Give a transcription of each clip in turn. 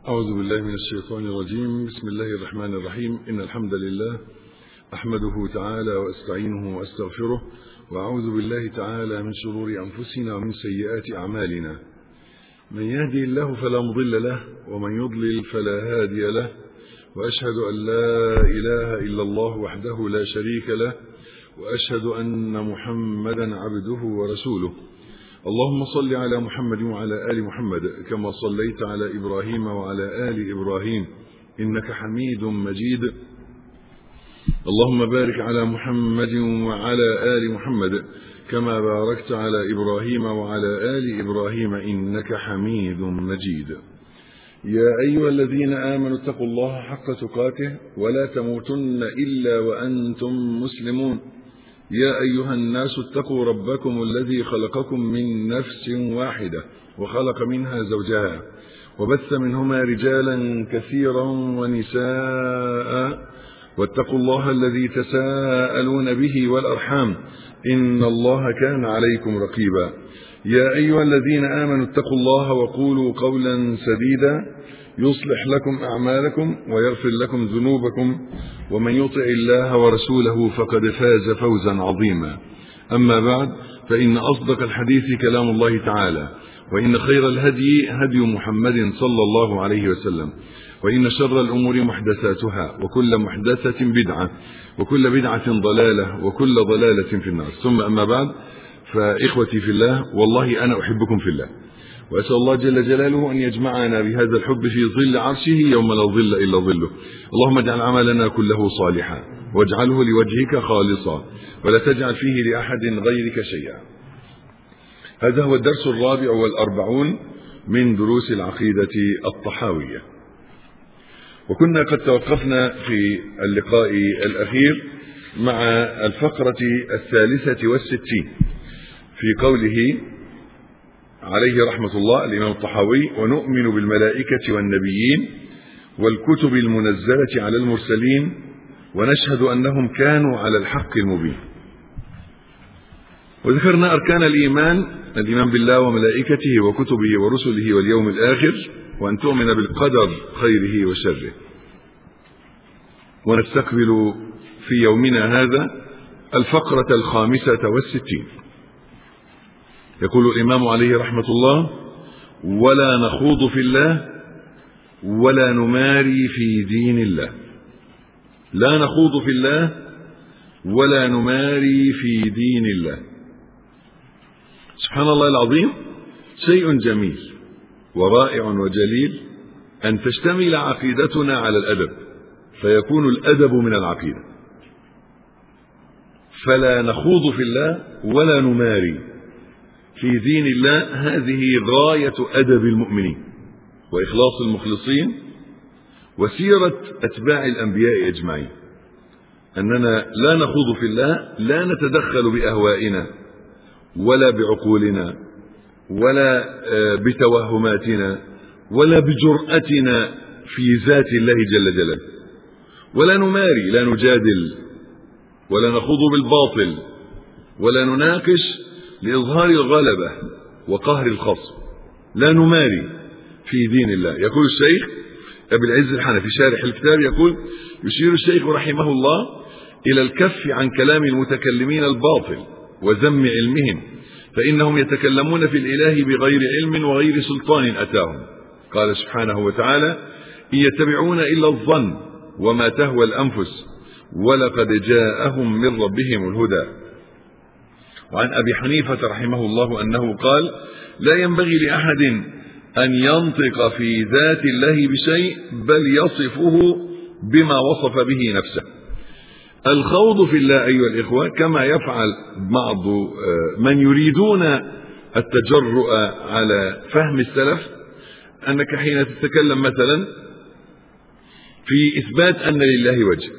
أعوذ بالله من الشيطان الرجيم بسم الله الرحمن الرحيم إن الحمد لله أحمده تعالى وأستعينه وأستغفره وأعوذ بالله تعالى من شرور أنفسنا ومن سيئات أعمالنا من يهدي الله فلا مضل له ومن يضلل فلا هادي له وأشهد أن لا إله إلا الله وحده لا شريك له وأشهد أن محمدا عبده ورسوله اللهم صل على محمد وعلى آل محمد كما صليت على إبراهيم وعلى آل إبراهيم إنك حميد مجيد اللهم بارك على محمد وعلى آل محمد كما باركت على إبراهيم وعلى آل إبراهيم إنك حميد مجيد يا أيها الذين آمنوا اتقوا الله حق تقاته ولا تموتن إلا وأنتم مسلمون يا أيها الناس اتقوا ربكم الذي خلقكم من نفس واحدة وخلق منها زوجها وبث منهما رجالا كثيرا ونساء واتقوا الله الذي تساءلون به والأرحام إن الله كان عليكم رقيبا يا أيها الذين آمنوا اتقوا الله وقولوا قولا سديدا يصلح لكم أعمالكم ويغفر لكم ذنوبكم ومن يطع الله ورسوله فقد فاز فوزا عظيما أما بعد فإن أصدق الحديث كلام الله تعالى وإن خير الهدي هدي محمد صلى الله عليه وسلم وإن شر الأمور محدثاتها وكل محدثة بدعة وكل بدعة ضلالة وكل ضلالة في النار ثم أما بعد فإخوتي في الله والله أنا أحبكم في الله وأسأل الله جل جلاله أن يجمعنا بهذا الحب في ظل عرشه يوم لا ظل إلا ظله اللهم اجعل عملنا كله صالحا واجعله لوجهك خالصا ولا تجعل فيه لأحد غيرك شيئا هذا هو الدرس الرابع والأربعون من دروس العقيدة الطحاوية وكنا قد توقفنا في اللقاء الأخير مع الفقرة الثالثة والستين في قوله عليه رحمة الله الإمام الطحاوي ونؤمن بالملائكة والنبيين والكتب المنزلة على المرسلين ونشهد أنهم كانوا على الحق المبين وذكرنا أركان الإيمان الإيمان بالله وملائكته وكتبه ورسله واليوم الآخر وأن تؤمن بالقدر خيره وشره ونستقبل في يومنا هذا الفقرة الخامسة والستين يقول الإمام عليه رحمة الله ولا نخوض في الله ولا نماري في دين الله لا نخوض في الله ولا نماري في دين الله سبحان الله العظيم شيء جميل ورائع وجليل أن تشتمل عقيدتنا على الأدب فيكون الأدب من العقيدة فلا نخوض في الله ولا نماري في دين الله هذه غاية أدب المؤمنين وإخلاص المخلصين وسيرة أتباع الأنبياء أجمعين أننا لا نخوض في الله لا نتدخل بأهوائنا ولا بعقولنا ولا بتوهماتنا ولا بجرأتنا في ذات الله جل جلاله ولا نماري لا نجادل ولا نخوض بالباطل ولا نناقش لإظهار الغلبة وقهر الخصم لا نماري في دين الله يقول الشيخ أبي العز الحنفي شارح الكتاب يقول يشير الشيخ رحمه الله إلى الكف عن كلام المتكلمين الباطل وذم علمهم فإنهم يتكلمون في الإله بغير علم وغير سلطان أتاهم قال سبحانه وتعالى إن يتبعون إلا الظن وما تهوى الأنفس ولقد جاءهم من ربهم الهدى وعن أبي حنيفة رحمه الله أنه قال لا ينبغي لأحد أن ينطق في ذات الله بشيء بل يصفه بما وصف به نفسه الخوض في الله أيها الإخوة كما يفعل بعض من يريدون التجرؤ على فهم السلف أنك حين تتكلم مثلا في إثبات أن لله وجه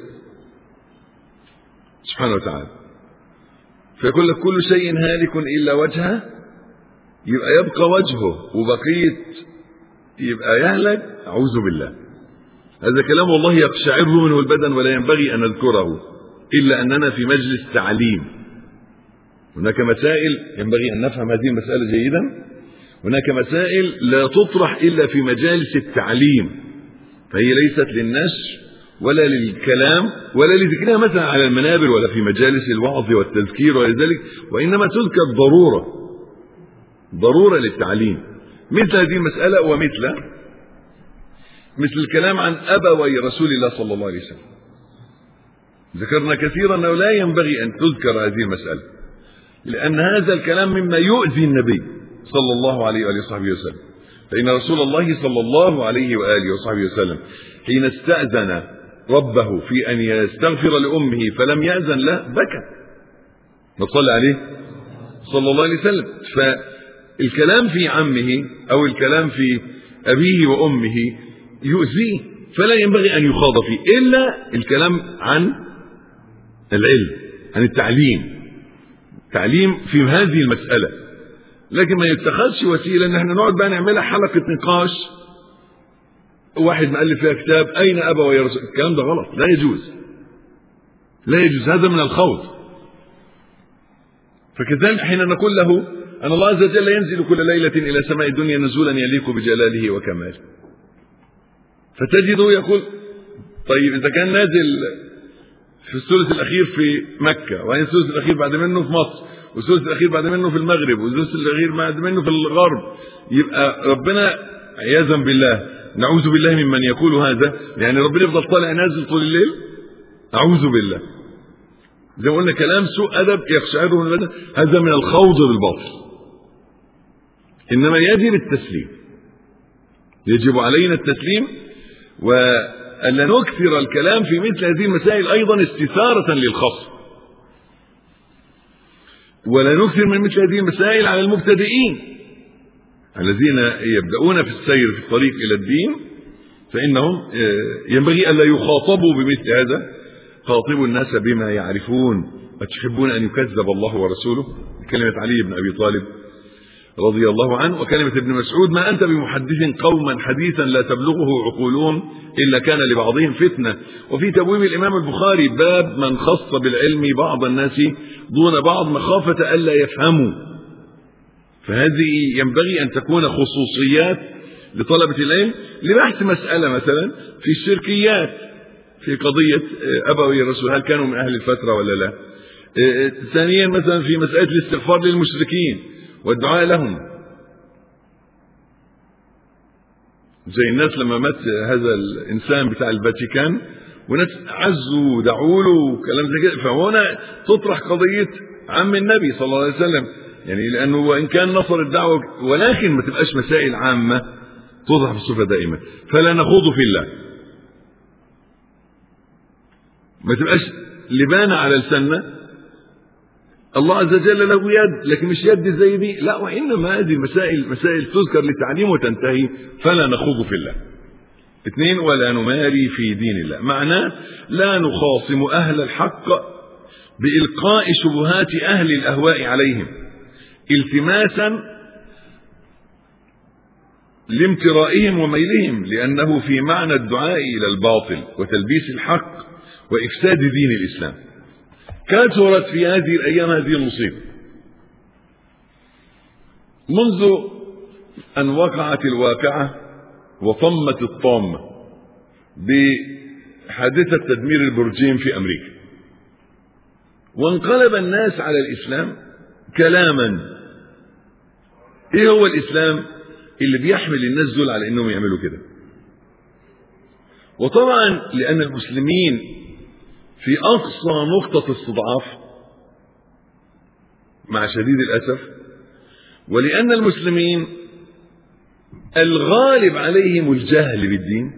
سبحانه وتعالى فيقول لك كل شيء هالك إلا وجهه يبقى يبقى وجهه وبقية يبقى يهلك أعوذ بالله هذا كلام والله يقشعر منه البدن ولا ينبغي أن نذكره إلا أننا في مجلس تعليم هناك مسائل ينبغي أن نفهم هذه المسألة جيدا هناك مسائل لا تطرح إلا في مجالس التعليم فهي ليست للنشر ولا للكلام ولا لذكرها مثلا على المنابر ولا في مجالس الوعظ والتذكير ولذلك وإنما تذكر ضرورة ضرورة للتعليم مثل هذه المسألة ومثل مثل الكلام عن أبوي رسول الله صلى الله عليه وسلم ذكرنا كثيرا أنه لا ينبغي أن تذكر هذه المسألة لأن هذا الكلام مما يؤذي النبي صلى الله عليه وآله وصحبه وسلم فإن رسول الله صلى الله عليه وآله وصحبه وسلم حين استأذن ربه في أن يستغفر لأمه فلم يأذن له بكى نصلي عليه صلى الله عليه وسلم فالكلام في عمه أو الكلام في أبيه وأمه يؤذيه فلا ينبغي أن يخاض فيه إلا الكلام عن العلم عن التعليم تعليم في هذه المسألة لكن ما يتخذش وسيلة ان احنا نقعد بقى نعملها حلقة نقاش واحد مؤلف فيها كتاب اين ابوي يا رسول الكلام ده غلط لا يجوز لا يجوز هذا من الخوض فكذلك حين نقول له ان الله عز وجل ينزل كل ليلة الى سماء الدنيا نزولا يليق بجلاله وكماله فتجده يقول طيب اذا كان نازل في الثلث الاخير في مكة وبعدين الثلث الاخير بعد منه في مصر والثلث الاخير بعد منه في المغرب والثلث الاخير بعد منه في الغرب يبقى ربنا عياذا بالله نعوذ بالله ممن يقول هذا يعني ربنا يفضل طالع نازل طول الليل اعوذ بالله زي ما قلنا كلام سوء ادب يقشعره من البدن هذا من الخوض بالباطل انما يجب التسليم يجب علينا التسليم والا نكثر الكلام في مثل هذه المسائل ايضا استثاره للخصم ولا نكثر من مثل هذه المسائل على المبتدئين الذين يبدأون في السير في الطريق إلى الدين فإنهم ينبغي ألا يخاطبوا بمثل هذا خاطبوا الناس بما يعرفون أتحبون أن يكذب الله ورسوله كلمة علي بن أبي طالب رضي الله عنه وكلمة ابن مسعود ما أنت بمحدث قوما حديثا لا تبلغه عقولهم إلا كان لبعضهم فتنة وفي تبويب الإمام البخاري باب من خص بالعلم بعض الناس دون بعض مخافة ألا يفهموا فهذه ينبغي أن تكون خصوصيات لطلبة العلم لبحث مسألة مثلا في الشركيات في قضية أبوي الرسول هل كانوا من أهل الفترة ولا لا ثانيا مثلا في مسألة الاستغفار للمشركين والدعاء لهم زي الناس لما مات هذا الإنسان بتاع الفاتيكان وناس عزوا ودعوا له وكلام زي كده فهنا تطرح قضية عم النبي صلى الله عليه وسلم يعني لأنه وإن كان نصر الدعوة ولكن ما تبقاش مسائل عامة توضح بالصفة دائما فلا نخوض في الله ما تبقاش لبانة على لساننا الله عز وجل له يد لكن مش يد زي دي لا وإنما هذه المسائل مسائل تذكر للتعليم وتنتهي فلا نخوض في الله اثنين ولا نماري في دين الله معناه لا نخاصم أهل الحق بإلقاء شبهات أهل الأهواء عليهم التماسا لامترائهم وميلهم لأنه في معنى الدعاء إلى الباطل وتلبيس الحق وإفساد دين الإسلام كثرت في هذه الأيام هذه المصيبة منذ أن وقعت الواقعة وطمت الطامة بحادثة تدمير البرجين في أمريكا وانقلب الناس على الإسلام كلاما ايه هو الإسلام اللي بيحمل الناس دول على انهم يعملوا كده وطبعا لأن المسلمين في أقصى نقطة استضعاف مع شديد الأسف ولأن المسلمين الغالب عليهم الجهل بالدين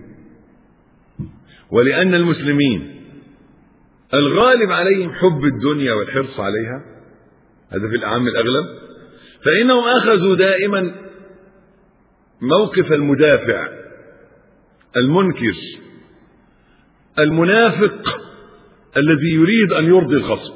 ولأن المسلمين الغالب عليهم حب الدنيا والحرص عليها هذا في الأعم الأغلب فإنهم أخذوا دائما موقف المدافع المنكر المنافق الذي يريد أن يرضي الخصم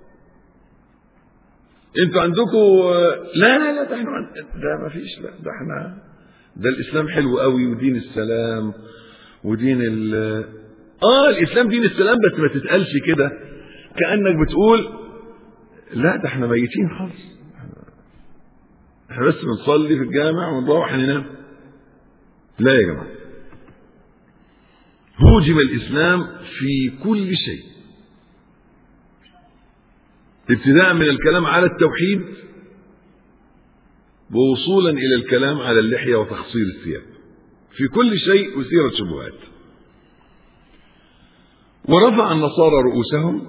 انتوا عندكم لا لا لا ده احنا ده ما فيش لا ده احنا ده الاسلام حلو قوي ودين السلام ودين ال اه الاسلام دين السلام بس ما تتقالش كده كانك بتقول لا ده احنا ميتين خالص احنا بس بنصلي في الجامع ونروح ننام لا يا جماعة هوجم الإسلام في كل شيء ابتداء من الكلام على التوحيد ووصولا إلى الكلام على اللحية وتخصير الثياب في كل شيء أثيرت شبهات ورفع النصارى رؤوسهم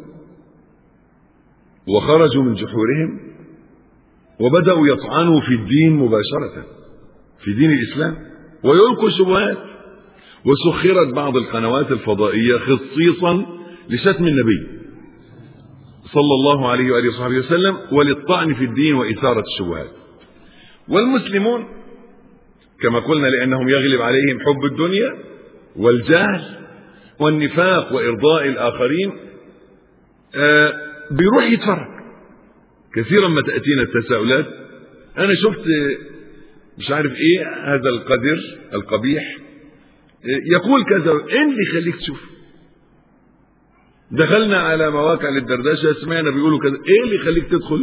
وخرجوا من جحورهم وبدأوا يطعنوا في الدين مباشرة في دين الإسلام ويلقوا شبهات وسخرت بعض القنوات الفضائية خصيصا لشتم النبي صلى الله عليه وآله وصحبه وسلم وللطعن في الدين وإثارة الشبهات والمسلمون كما قلنا لأنهم يغلب عليهم حب الدنيا والجهل والنفاق وإرضاء الآخرين آه بيروح يتفرج كثيرا ما تأتينا التساؤلات أنا شفت مش عارف إيه هذا القدر القبيح يقول كذا إيه اللي يخليك تشوف دخلنا على مواقع للدردشة سمعنا بيقولوا كذا إيه اللي يخليك تدخل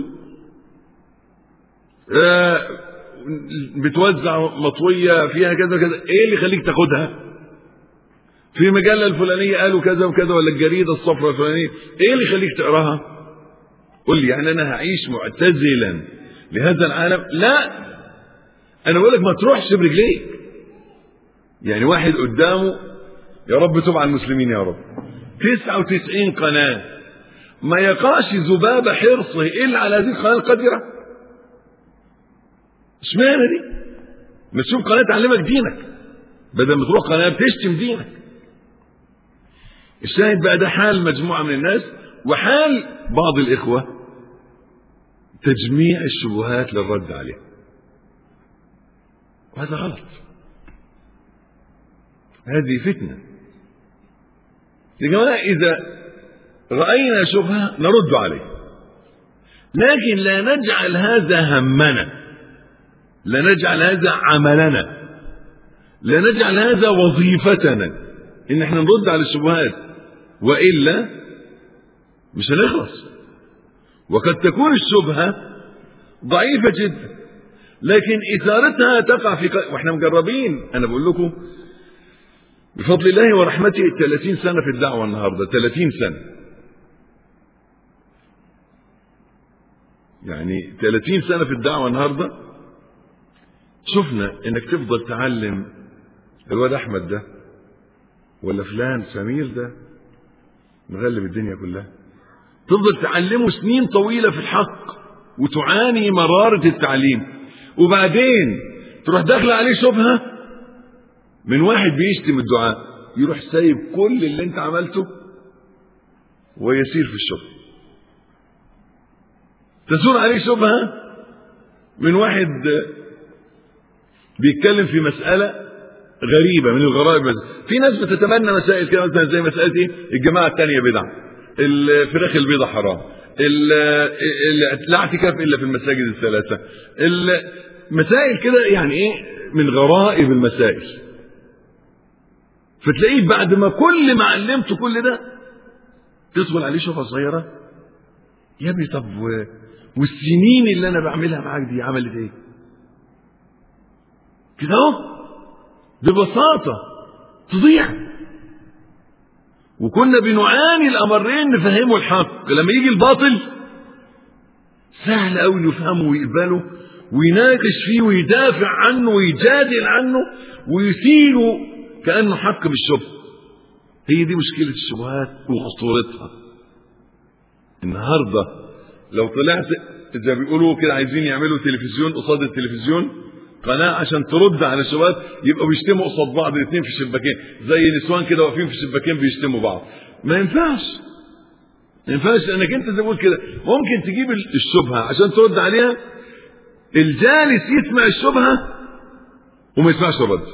آه بتوزع مطوية فيها كذا كذا إيه اللي يخليك تاخدها في المجلة الفلانية قالوا كذا وكذا ولا الجريدة الصفراء الفلانية ايه اللي يخليك تقراها قول لي يعني انا هعيش معتزلا لهذا العالم لا انا بقول لك ما تروحش برجليك يعني واحد قدامه يا رب تب على المسلمين يا رب 99 قناة ما يقعش ذباب حرصه الا على هذه القناة القذرة اشمعنى دي ما تشوف قناة تعلمك دينك بدل ما تروح قناة بتشتم دينك الشاهد بقى ده حال مجموعة من الناس وحال بعض الإخوة تجميع الشبهات للرد عليه وهذا غلط هذه فتنة يا جماعة إذا رأينا شبهة نرد عليه لكن لا نجعل هذا همنا لا نجعل هذا عملنا لا نجعل هذا وظيفتنا ان احنا نرد على الشبهات والا مش هنخلص وقد تكون الشبهه ضعيفه جدا لكن اثارتها تقع في ق... واحنا مجربين انا بقول لكم بفضل الله ورحمته 30 سنه في الدعوه النهارده 30 سنه يعني 30 سنه في الدعوه النهارده شفنا انك تفضل تعلم الواد احمد ده ولا فلان سمير ده مغلب الدنيا كلها تفضل تعلمه سنين طويلة في الحق وتعاني مرارة التعليم وبعدين تروح داخل عليه شبهة من واحد بيشتم الدعاء يروح سايب كل اللي انت عملته ويسير في الشبهة تزور عليه شبهة من واحد بيتكلم في مسألة غريبة من الغرائب في ناس بتتمنى مسائل كده مثلا زي مسألة ايه الجماعة الثانية بدع الفراخ البيضة حرام لا اعتكاف الا في المساجد الثلاثة مسائل كده يعني ايه من غرائب المسائل فتلاقيه بعد ما كل ما علمته كل ده تدخل عليه شوفة صغيرة يا ابني طب والسنين اللي انا بعملها معاك دي عملت ايه كده اهو ببساطة تضيع وكنا بنعاني الأمرين نفهمه الحق لما يجي الباطل سهل أوي يفهمه ويقبله ويناقش فيه ويدافع عنه ويجادل عنه ويثيره كأنه حق بالشبه هي دي مشكلة الشبهات وخطورتها النهاردة لو طلعت زي ما بيقولوا كده عايزين يعملوا تلفزيون قصاد التلفزيون قناة عشان ترد على الشبهات يبقوا بيشتموا قصاد بعض الاثنين في الشباكين زي نسوان كده واقفين في الشباكين بيشتموا بعض ما ينفعش ما ينفعش لانك انت زي ما بقول كده ممكن تجيب الشبهه عشان ترد عليها الجالس يسمع الشبهه وما يسمعش الرد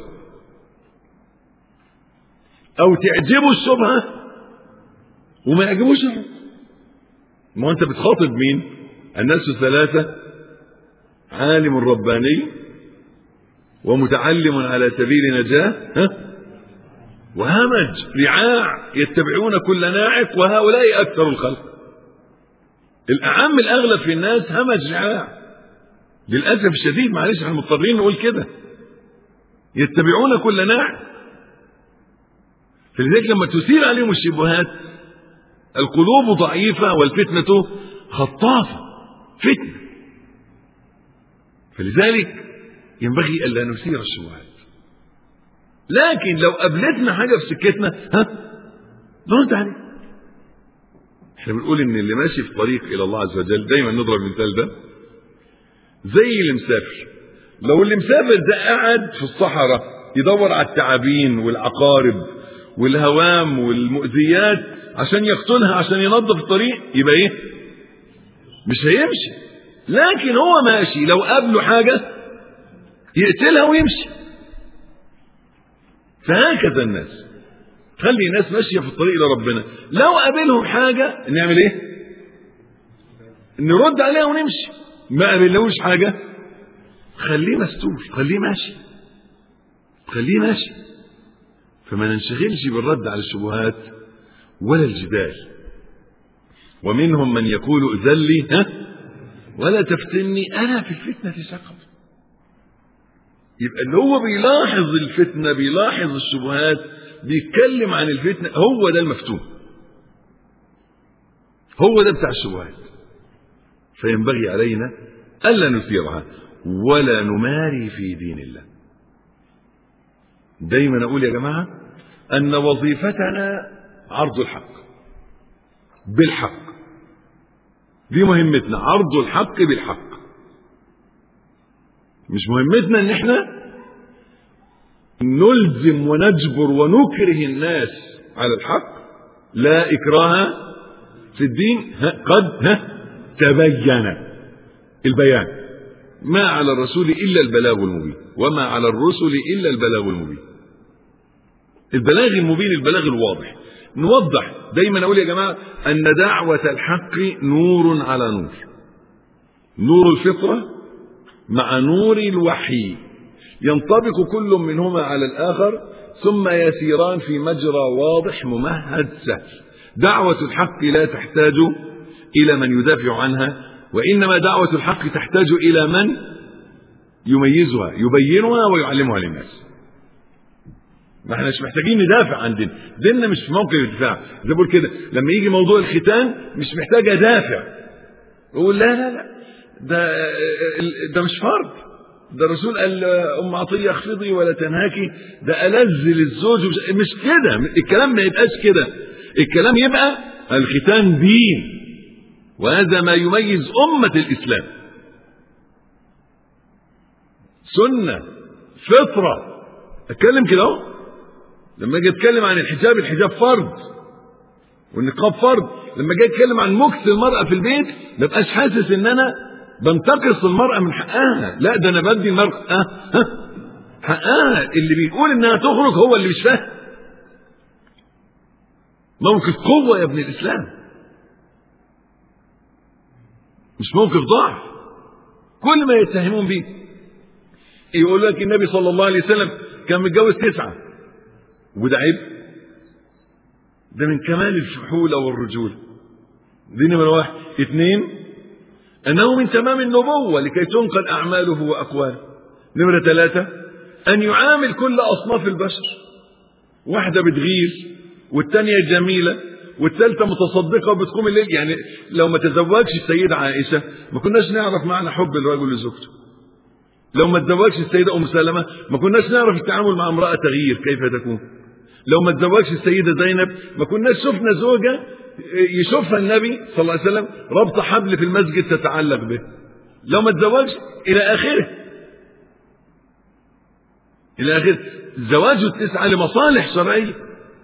او تعجبه الشبهه وما يعجبوش الرد ما هو انت بتخاطب مين الناس ثلاثه عالم رباني ومتعلم على سبيل نجاه ها وهمج رعاع يتبعون كل ناعق وهؤلاء أكثر الخلق الأعم الأغلب في الناس همج رعاع للأسف الشديد معلش احنا مضطرين نقول كده يتبعون كل ناعم فلذلك لما تثير عليهم الشبهات القلوب ضعيفة والفتنة خطافة فتنة فلذلك ينبغي ألا نثير الشبهات لكن لو قابلتنا حاجة في سكتنا ها نرد عليه احنا بنقول ان اللي ماشي في طريق الى الله عز وجل دايما نضرب المثال ده زي اللي مسافر لو اللي مسافر ده قاعد في الصحراء يدور على التعابين والعقارب والهوام والمؤذيات عشان يقتلها عشان ينظف الطريق يبقى ايه مش هيمشي لكن هو ماشي لو قابله حاجة يقتلها ويمشي فهكذا الناس خلي الناس ماشية في الطريق إلى ربنا لو قابلهم حاجة نعمل ايه نرد عليها ونمشي ما قابلناهوش حاجة خليه مستور خليه ماشي خليه ماشي فما ننشغلش بالرد على الشبهات ولا الجدال ومنهم من يقول ائذن لي ها ولا تفتني انا في الفتنه سقط يبقى اللي هو بيلاحظ الفتنه بيلاحظ الشبهات بيتكلم عن الفتنه هو ده المفتون هو ده بتاع الشبهات فينبغي علينا الا نثيرها ولا نماري في دين الله دايما اقول يا جماعه ان وظيفتنا عرض الحق بالحق دي مهمتنا عرض الحق بالحق مش مهمتنا ان احنا نلزم ونجبر ونكره الناس على الحق لا اكراه في الدين ها قد ها تبين البيان ما على الرسول الا البلاغ المبين وما على الرسل الا البلاغ المبين البلاغ المبين البلاغ الواضح نوضح دايما اقول يا جماعه ان دعوه الحق نور على نور نور الفطره مع نور الوحي ينطبق كل منهما على الاخر ثم يسيران في مجرى واضح ممهد سهل دعوه الحق لا تحتاج الى من يدافع عنها وانما دعوه الحق تحتاج الى من يميزها يبينها ويعلمها للناس ما احنا مش محتاجين ندافع عن دين ديننا مش في موقف الدفاع زي بقول كده لما يجي موضوع الختان مش محتاج ادافع يقول لا لا لا ده ده مش فرض ده الرسول قال ام عطيه اخفضي ولا تنهكي ده الذ للزوج مش كده الكلام ما يبقاش كده الكلام يبقى الختان دين وهذا ما يميز امه الاسلام سنه فطره اتكلم كده اهو لما اجي اتكلم عن الحجاب الحجاب فرض والنقاب فرض لما اجي اتكلم عن مكس المراه في البيت ما بقاش حاسس ان انا بنتقص المراه من حقها لا ده انا بدي المراه ها حقها اللي بيقول انها تخرج هو اللي مش فاهم موقف قوه يا ابن الاسلام مش موقف ضعف كل ما يتهمون به يقول لك النبي صلى الله عليه وسلم كان متجوز تسعه وده عيب ده من كمال الفحولة والرجولة دي نمرة واحد اثنين أنه من تمام النبوة لكي تنقل أعماله وأقواله نمرة ثلاثة أن يعامل كل أصناف البشر واحدة بتغير والثانية جميلة والثالثة متصدقة وبتقوم الليل يعني لو ما تزوجش السيدة عائشة ما كناش نعرف معنى حب الرجل لزوجته لو ما تزوجش السيدة أم سلمة ما كناش نعرف التعامل مع امرأة تغيير كيف تكون لو ما تزوجش السيدة زينب ما كناش شفنا زوجة يشوفها النبي صلى الله عليه وسلم ربط حبل في المسجد تتعلق به لو ما تزوجش إلى آخره إلى آخره زواج التسعة لمصالح شرعية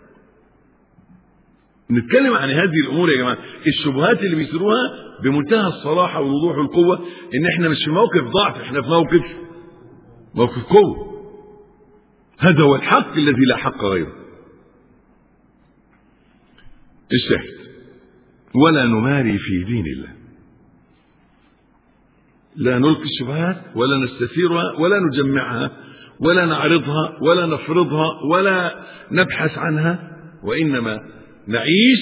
نتكلم عن هذه الأمور يا جماعة الشبهات اللي بيثيروها بمنتهى الصراحة والوضوح والقوة إن إحنا مش في موقف ضعف إحنا في موقف موقف قوة هذا هو الحق الذي لا حق غيره الشاهد ولا نماري في دين الله لا نلقي الشبهات ولا نستثيرها ولا نجمعها ولا نعرضها ولا نفرضها ولا نبحث عنها وإنما نعيش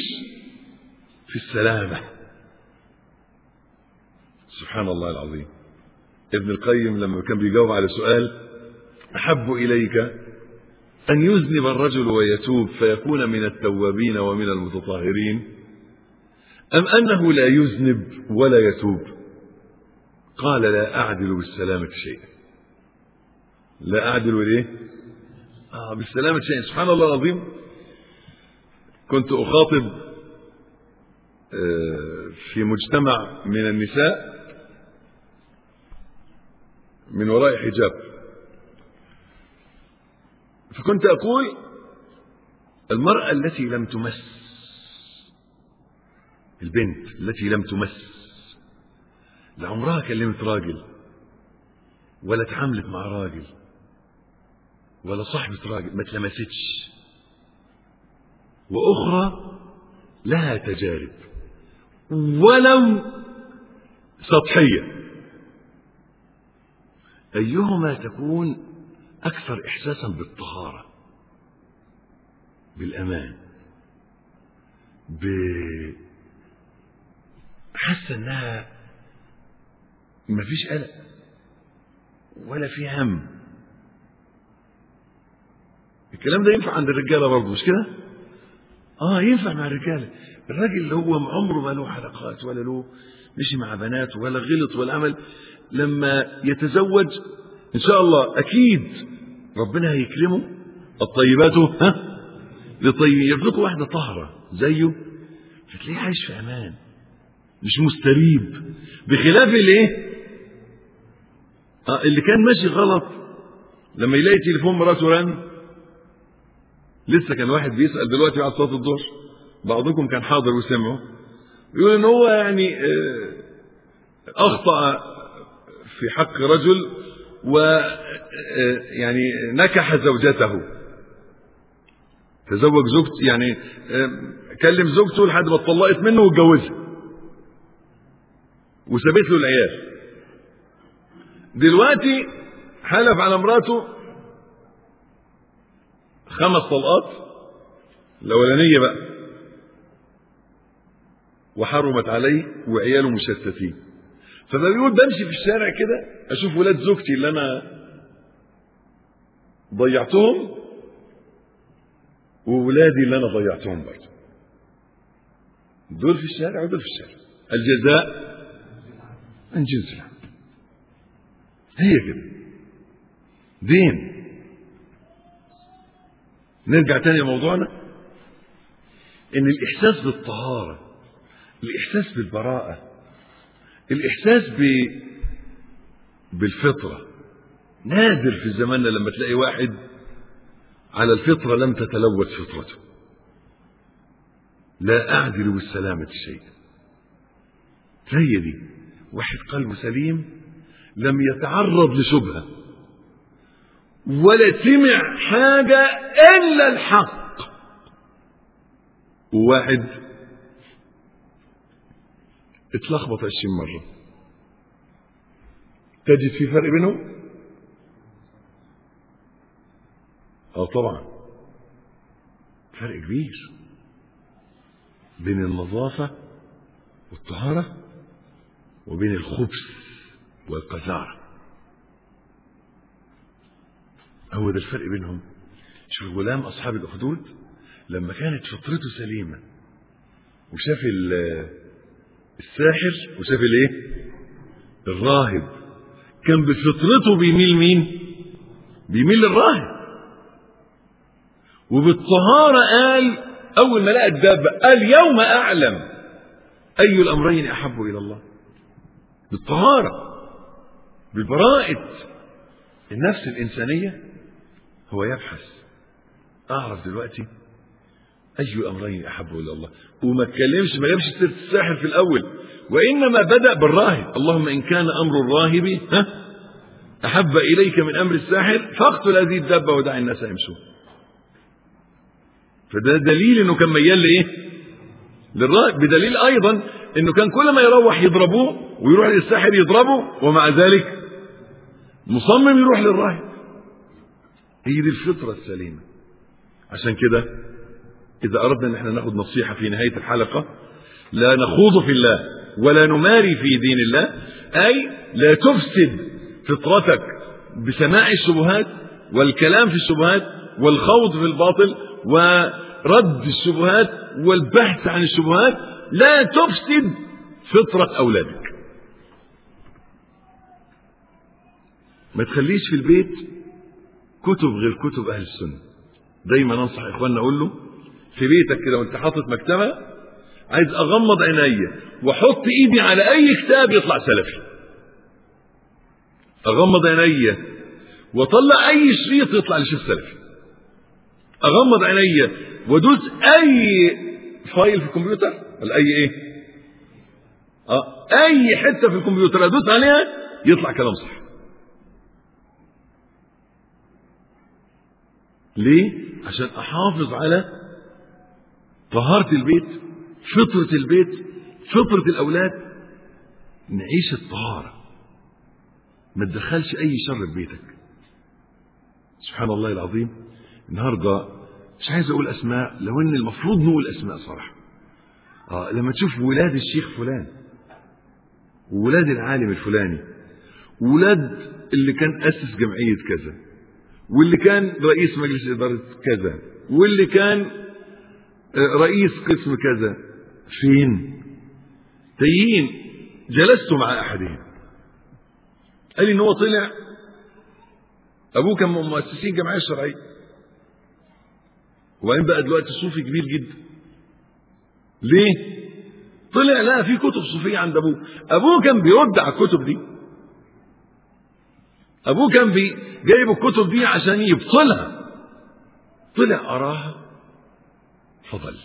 في السلامة سبحان الله العظيم ابن القيم لما كان بيجاوب على سؤال أحب إليك أن يذنب الرجل ويتوب فيكون من التوابين ومن المتطهرين أم أنه لا يذنب ولا يتوب قال لا أعدل بالسلامة شيئا لا أعدل ليه آه بالسلامة شيئا سبحان الله العظيم كنت أخاطب في مجتمع من النساء من وراء حجاب فكنت أقول المرأة التي لم تمس البنت التي لم تمس لعمرها كلمت راجل ولا اتعاملت مع راجل ولا صاحبة راجل ما اتلمستش وأخرى لها تجارب ولو سطحية أيهما تكون أكثر إحساسا بالطهارة بالأمان ب حاسة إنها مفيش قلق ولا في هم الكلام ده ينفع عند الرجالة برضه مش كده؟ اه ينفع مع الرجالة الراجل اللي هو عمره ما له حلقات ولا له مشي مع بنات ولا غلط ولا عمل لما يتزوج ان شاء الله اكيد ربنا هيكرمه الطيبات ها لطيب لكم واحده طاهره زيه فتلاقيه عايش في امان مش مستريب بخلاف الايه آه اللي كان ماشي غلط لما يلاقي تليفون مراته رن لسه كان واحد بيسال دلوقتي بعد صلاه الظهر بعضكم كان حاضر وسمعه يقول ان هو يعني اخطا في حق رجل و يعني نكح زوجته تزوج زوجته يعني كلم زوجته لحد ما اتطلقت منه واتجوزها وسابت له العيال دلوقتي حلف على مراته خمس طلقات الاولانيه بقى وحرمت عليه وعياله مشتتين فبيقول بمشي في الشارع كده اشوف ولاد زوجتي اللي انا ضيعتهم وولادي اللي انا ضيعتهم برضه دول في الشارع ودول في الشارع الجزاء من جنس العمل هي كده دين نرجع تاني لموضوعنا ان الاحساس بالطهاره الاحساس بالبراءه الاحساس ب بالفطره نادر في زماننا لما تلاقي واحد على الفطره لم تتلوث فطرته لا اعدل بالسلامه شيئا هي دي واحد قلبه سليم لم يتعرض لشبهه ولا سمع حاجه الا الحق وواحد اتلخبط عشرين مرة تجد في فرق بينهم اه طبعا فرق كبير بين النظافة والطهارة وبين الخبث والقذارة هو ده الفرق بينهم شوف غلام أصحاب الأخدود لما كانت فطرته سليمة وشاف الساحر وشاف الايه الراهب كان بفطرته بيميل مين بيميل للراهب وبالطهارة قال أول ما لقى الدابة قال يوم أعلم أي الأمرين أحب إلى الله بالطهارة ببراءة النفس الإنسانية هو يبحث أعرف دلوقتي أي الأمرين أحب إلى الله وما اتكلمش ما جابش سيرة الساحر في الأول وإنما بدأ بالراهب اللهم إن كان أمر الراهب ها أحب إليك من أمر الساحر فاقتل هذه الدابة ودع الناس يمشون فده دليل إنه كان ميال لإيه؟ للراهب بدليل أيضا إنه كان كل ما يروح يضربوه ويروح للساحر يضربه ومع ذلك مصمم يروح للراهب هي دي الفطرة السليمة عشان كده إذا أردنا أن احنا ناخد نصيحة في نهاية الحلقة لا نخوض في الله ولا نماري في دين الله أي لا تفسد فطرتك بسماع الشبهات والكلام في الشبهات والخوض في الباطل ورد الشبهات والبحث عن الشبهات لا تفسد فطرة أولادك ما تخليش في البيت كتب غير كتب أهل السنة دايما أنصح إخواننا أقول له في بيتك كده وانت حاطط مكتبة عايز أغمض عينيا وأحط إيدي على أي كتاب يطلع سلفي أغمض عينيا وأطلع أي شريط يطلع لشيخ سلفي أغمض عينيا وأدوس أي فايل في الكمبيوتر ولا أي إيه؟ أه أي حتة في الكمبيوتر أدوس عليها يطلع كلام صح ليه؟ عشان أحافظ على طهارة البيت فطرة البيت فطرة الأولاد نعيش الطهارة ما تدخلش أي شر في بيتك سبحان الله العظيم النهاردة مش عايز أقول أسماء لو إن المفروض نقول أسماء صراحة آه لما تشوف ولاد الشيخ فلان وولاد العالم الفلاني ولاد اللي كان أسس جمعية كذا واللي كان رئيس مجلس إدارة كذا واللي كان رئيس قسم كذا فين تايهين جلست مع أحدهم قال لي إن هو طلع أبوه كان من مؤسسين الجمعية الشرعية وبعدين بقى دلوقتي صوفي كبير جدا ليه؟ طلع لا في كتب صوفية عند أبوه أبوه كان بيرد على الكتب دي أبوه كان بي جايب الكتب دي عشان يبطلها طلع أراها فضل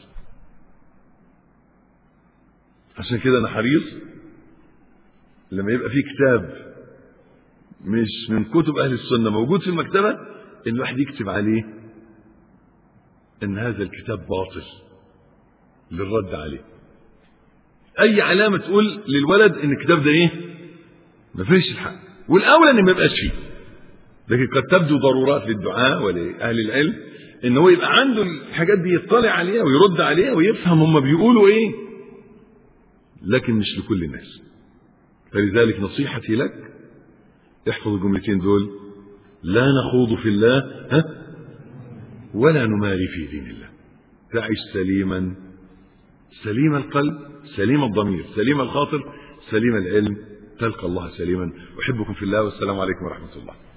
عشان كده أنا حريص لما يبقى في كتاب مش من كتب أهل السنة موجود في المكتبة إن الواحد يكتب عليه إن هذا الكتاب باطل للرد عليه أي علامة تقول للولد إن الكتاب ده إيه؟ ما فيش الحق والأولى إن ما يبقاش فيه لكن قد تبدو ضرورات للدعاء ولأهل العلم إن هو يبقى عنده الحاجات دي يطلع عليها ويرد عليها ويفهم هم بيقولوا إيه لكن مش لكل الناس فلذلك نصيحتي لك احفظ الجملتين دول لا نخوض في الله ها ولا نماري في دين الله تعش سليما سليم القلب سليم الضمير سليم الخاطر سليم العلم تلقى الله سليما احبكم في الله والسلام عليكم ورحمه الله